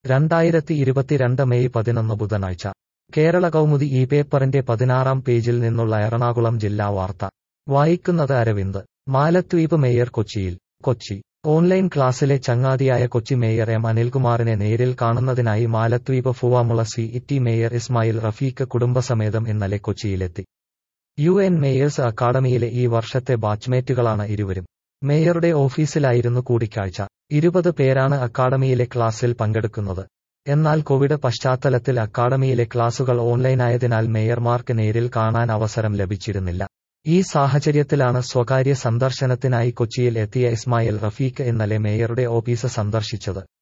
രണ്ടായിരത്തി ഇരുപത്തിരണ്ട് മെയ് പതിനൊന്ന് ബുധനാഴ്ച കേരള കൗമുദി ഈ പേപ്പറിന്റെ പതിനാറാം പേജിൽ നിന്നുള്ള എറണാകുളം ജില്ലാ വാർത്ത വായിക്കുന്നത് അരവിന്ദ് മാലദ്വീപ് മേയർ കൊച്ചിയിൽ കൊച്ചി ഓൺലൈൻ ക്ലാസ്സിലെ ചങ്ങാതിയായ കൊച്ചി മേയർ എം അനിൽകുമാറിനെ നേരിൽ കാണുന്നതിനായി Maldives Fuvahmulah city mayor Ismail Rafeeq കുടുംബസമേതം ഇന്നലെ കൊച്ചിയിലെത്തി യു എൻ മേയേഴ്സ് അക്കാഡമിയിലെ ഈ വർഷത്തെ ബാച്ച്മേറ്റുകളാണ് ഇരുവരും മേയറുടെ ഓഫീസിലായിരുന്നു കൂടിക്കാഴ്ച ഇരുപത് പേരാണ് അക്കാഡമിയിലെ ക്ലാസ്സിൽ പങ്കെടുക്കുന്നത് എന്നാൽ കോവിഡ് പശ്ചാത്തലത്തിൽ അക്കാഡമിയിലെ ക്ലാസുകൾ ഓൺലൈനായതിനാൽ മേയർമാർക്ക് നേരിൽ കാണാൻ അവസരം ലഭിച്ചിരുന്നില്ല ഈ സാഹചര്യത്തിലാണ് സ്വകാര്യ സന്ദർശനത്തിനായി കൊച്ചിയിൽ എത്തിയ ഇസ്മായിൽ റഫീഖ് ഇന്നലെ മേയറുടെ ഓഫീസ് സന്ദർശിച്ചത്